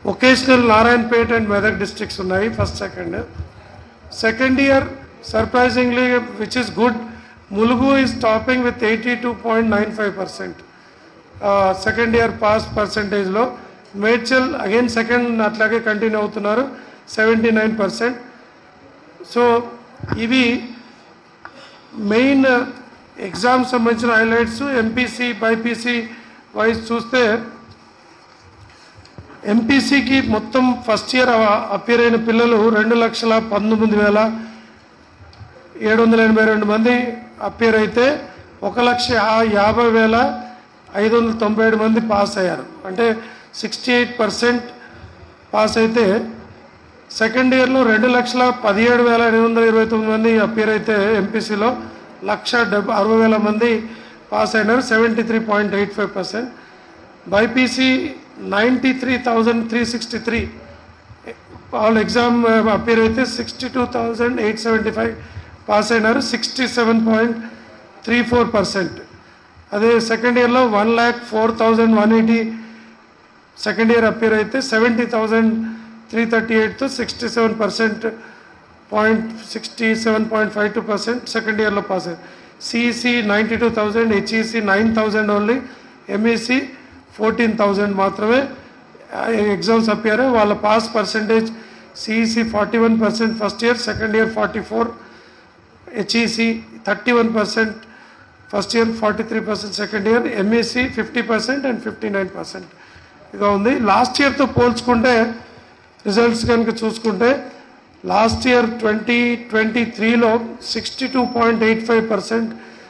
Vocational Narayanpet and Medak districts ఉన్నాయి first second second year surprisingly which is good Mulugu is topping with eighty two point nine five percent second year pass పర్సంటేజ్లో Medchal again second అట్లాగే continue అవుతున్నారు seventy nine percent so ఇవి main exam సంబంధించిన highlights MPC BiPC wise చూస్తే ఎంపీసీకి మొత్తం first year appear అయిన పిల్లలు రెండు లక్షల పంతొమ్మిది వేల ఏడు వందల ఎనభై రెండు మంది అపియర్ అయితే ఒక లక్ష యా- యాభై వేల ఐదు వందల తొంభై ఏడు మంది పాస్ అయ్యారు అంటే సిక్స్టీ ఎయిట్ పర్సెంట్ పాస్ అయితే సెకండ్ ఇయర్లో రెండు లక్షల పదిహేడు వేల ఎనిమిది వందల ఇరవై తొమ్మిది మంది అపియర్ అయితే ఎంపీసీలో లక్ష డెబ్బై అరవై వేల మంది పాస్ అయినారు seventy three point eight five percent BiPC ninety three thousand three sixty three all exam appear అయితే sixty two thousand eight seventy five pass అయినారు sixty seven point three four percent అదే second ఇయర్లో one lakh four thousand one eighty second year appear అయితే seventy thousand three thirty ఎయిట్తో sixty seven percent point sixty seven point five two percent second ఇయర్లో pass అయ్యారు CEC ninety two thousand HEC nine thousand only MEC fourteen thousand మాత్రమే exams అప్పారు వాళ్ళ pass percentage CEC forty one percent first year second year forty four HEC thirty one percent first year forty three percent second year MEC fifty percent and fifty nine percent ఇక ఉంది last ఇయర్తో పోల్చుకుంటే results కనుక చూసుకుంటే last year twenty twenty త్రీలో sixty two point eight five percent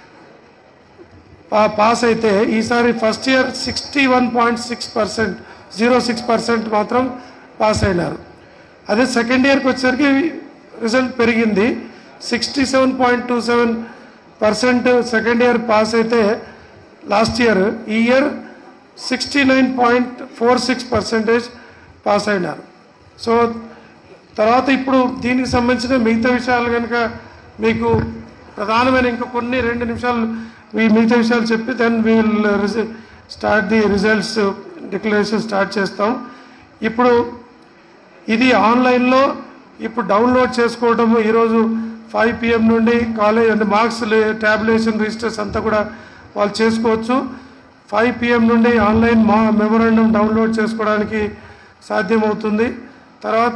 pass అయితే ఈసారి first year sixty one point six percent zero six percent మాత్రం పాస్ అయినారు అదే సెకండ్ ఇయర్కి వచ్చేసరికి రిజల్ట్ పెరిగింది sixty seven point two seven percent second year pass అయితే లాస్ట్ ఇయర్ ఈ year sixty nine point four six percentage pass అయినారు so తర్వాత ఇప్పుడు దీనికి సంబంధించిన మిగతా విషయాలు కనుక మీకు ప్రధానమైన ఇంకా కొన్ని రెండు నిమిషాలు ఈ మిగతా విషయాలు చెప్పి then we will start the results declaration start చేస్తాం ఇప్పుడు ఇది ఆన్లైన్లో ఇప్పుడు డౌన్లోడ్ చేసుకోవడం ఈరోజు ఫైవ్ పిఎం నుండి కాలేజ్ అంటే మార్క్స్ ట్యాబ్యులేషన్ రిజిస్టర్స్ అంతా కూడా వాళ్ళు చేసుకోవచ్చు ఫైవ్ పిఎం నుండి ఆన్లైన్ మా మెమోరాండం డౌన్లోడ్ చేసుకోవడానికి సాధ్యమవుతుంది తర్వాత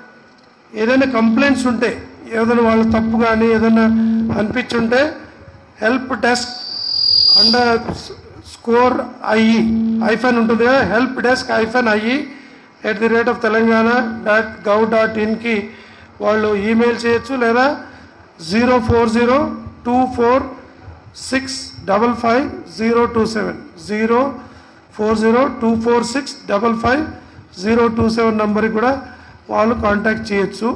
ఏదైనా కంప్లైంట్స్ ఉంటే ఏదైనా వాళ్ళ తప్పు కానీ ఏదైనా అనిపించుంటే help desk underscore IE hyphen ఉంటుంది కదా help desk hyphen IE at the rate of Telangana dot gov dot ఇన్కి వాళ్ళు ఈమెయిల్ చేయొచ్చు లేదా zero four zero two four six double five zero two seven zero four zero two four six double five zero two seven నంబర్కి కూడా వాళ్ళు contact చేయొచ్చు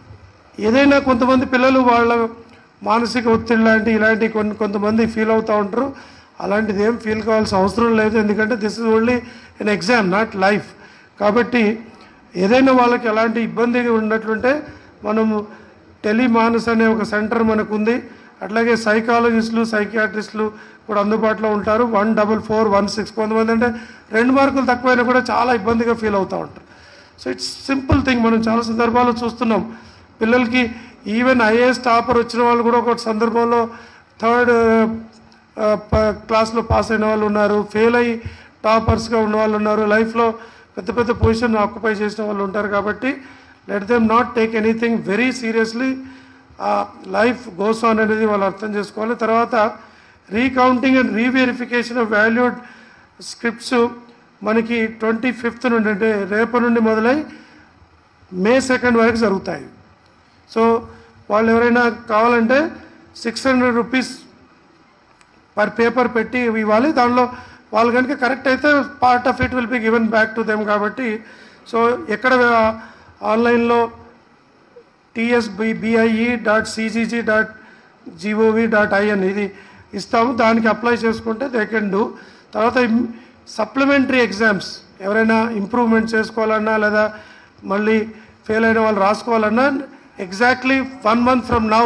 ఏదైనా కొంతమంది పిల్లలు వాళ్ళ మానసిక ఒత్తిడి లాంటి ఇలాంటి కొన్ని కొంతమంది ఫీల్ అవుతూ ఉంటారు అలాంటిది ఏం ఫీల్ కావాల్సిన అవసరం లేదు ఎందుకంటే this is only an exam not life కాబట్టి ఏదైనా వాళ్ళకి ఎలాంటి ఇబ్బంది ఉన్నట్లుంటే మనము టెలిమానస్ అనే ఒక సెంటర్ మనకు ఉంది అట్లాగే సైకాలజిస్టులు సైకియాట్రిస్టులు కూడా అందుబాటులో ఉంటారు one double four one six కొంతమంది అంటే రెండు మార్కులు తక్కువైనా కూడా చాలా ఇబ్బందిగా ఫీల్ అవుతూ ఉంటారు సో ఇట్స్ సింపుల్ థింగ్ మనం చాలా సందర్భాల్లో చూస్తున్నాం పిల్లలకి ఈవెన్ ఐఏఎస్ టాపర్ వచ్చిన వాళ్ళు కూడా ఒక సందర్భంలో థర్డ్ క్లాస్లో పాస్ అయిన వాళ్ళు ఉన్నారు ఫెయిల్ అయ్యి టాపర్స్గా ఉన్న వాళ్ళు ఉన్నారు లైఫ్లో పెద్ద పెద్ద పొజిషన్ ఆక్యుపై చేసిన వాళ్ళు ఉంటారు కాబట్టి let them not take anything very seriously life goes on అనేది వాళ్ళు అర్థం చేసుకోవాలి తర్వాత recounting and reverification of valued scripts మనకి ట్వంటీ ఫిఫ్త్ నుండి అంటే రేపటి నుండి మొదలై మే సెకండ్ వరకు జరుగుతాయి సో వాళ్ళు ఎవరైనా కావాలంటే six hundred rupees per paper పెట్టి ఇవ్వాలి దానిలో వాళ్ళు కనుక కరెక్ట్ అయితే part of it will be given back to them కాబట్టి సో ఎక్కడ ఆన్లైన్లో TSB BIE dot CGG dot GOV dot IN ఇది ఇస్తాము దానికి అప్లై చేసుకుంటే దే కెన్ డూ తర్వాత సప్లిమెంటరీ ఎగ్జామ్స్ ఎవరైనా ఇంప్రూవ్మెంట్ చేసుకోవాలన్నా లేదా మళ్ళీ ఫెయిల్ అయిన వాళ్ళు రాసుకోవాలన్నా exactly one month from now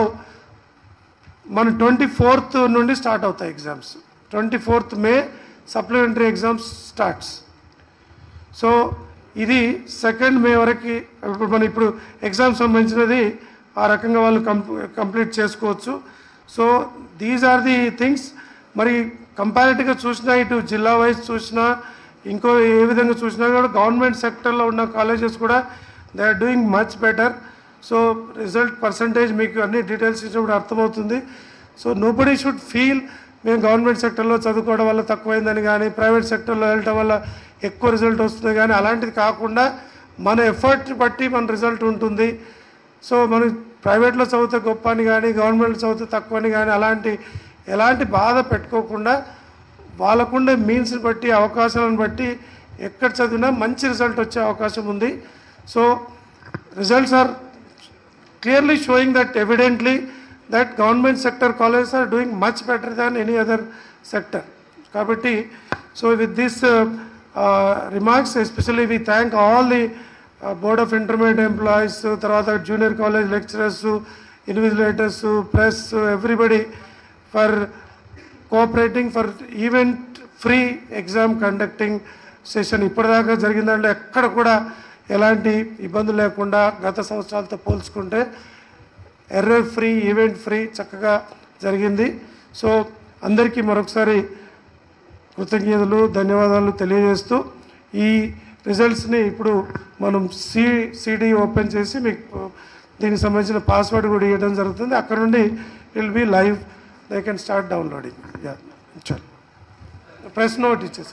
మన ట్వంటీ ఫోర్త్ నుండి స్టార్ట్ అవుతాయి exams twenty fourth May supplementary exams starts so ఇది సెకండ్ మే వరకు ఇప్పుడు మనం ఇప్పుడు ఎగ్జామ్ సంబంధించినది ఆ రకంగా వాళ్ళు కంప్లీట్ చేసుకోవచ్చు so these are the things మరి కంపారిటివ్గా చూసినా ఇటు జిల్లా వైజ్ చూసినా ఇంకో ఏ విధంగా చూసినా కూడా గవర్నమెంట్ సెక్టర్లో ఉన్న కాలేజెస్ కూడా they are doing much better so result percentage మీకు అన్ని డీటెయిల్స్ ఇచ్చినప్పుడు అర్థమవుతుంది so nobody should feel మేము గవర్నమెంట్ సెక్టర్లో చదువుకోవడం వల్ల తక్కువైందని కానీ ప్రైవేట్ సెక్టర్లో వెళ్ళటం వల్ల ఎక్కువ రిజల్ట్ వస్తుంది కానీ అలాంటిది కాకుండా మన ఎఫర్ట్ బట్టి మన రిజల్ట్ ఉంటుంది సో మనం ప్రైవేట్లో చదివితే గొప్ప అని కానీ గవర్నమెంట్లో చదివితే తక్కువ అని కానీ అలాంటి ఎలాంటి బాధ పెట్టుకోకుండా వాళ్ళకుండే మీన్స్ని బట్టి అవకాశాలను బట్టి ఎక్కడ చదివినా మంచి రిజల్ట్ వచ్చే అవకాశం ఉంది so results are clearly showing that evidently that government sector colleges are doing much better than any other sector. Kabatti, so with this uh, uh, remarks, especially we thank all the uh, Board of Intermediate Employees, uh, తర్వాత junior college lecturers, uh, invigilators, uh, press, uh, everybody for cooperating for event free exam conducting session ఇప్పటిదాకా జరిగిన దాంట్లో ఎక్కడ కూడా ఎలాంటి ఇబ్బందులు లేకుండా గత సంవత్సరాలతో పోల్చుకుంటే ఎర్రర్ ఫ్రీ ఈవెంట్ ఫ్రీ చక్కగా జరిగింది సో అందరికీ మరొకసారి కృతజ్ఞతలు ధన్యవాదాలు తెలియజేస్తూ ఈ రిజల్ట్స్ని ఇప్పుడు మనం సి సిడి ఓపెన్ చేసి మీకు దీనికి సంబంధించిన పాస్వర్డ్ కూడా ఇవ్వడం జరుగుతుంది అక్కడ నుండి will be live they can start downloading యా చల్ ప్రెస్ నోట్ ఇచ్చేసి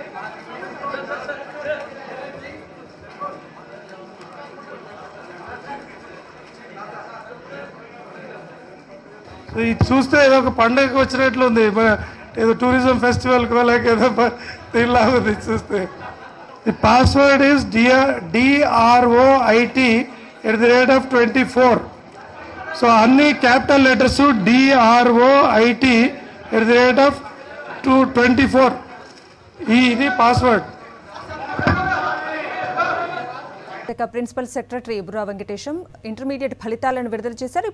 సో ఇది చూస్తే ఏదో ఒక పండగకి వచ్చినట్లు ఉంది మన- ఏదో టూరిజం ఫెస్టివల్కో లేక ఏదో ప- దీనిలాగా ఉంది ఇది చూస్తే the password is DR DROIT at the rate of twenty four so అన్ని capital letters DROIT at the rate of two twenty four ఈ ఇది పాస్వర్డ్ ఇక principal secretary Bura Venkatesham intermediate ఫలితాలను విడుదల చేశారు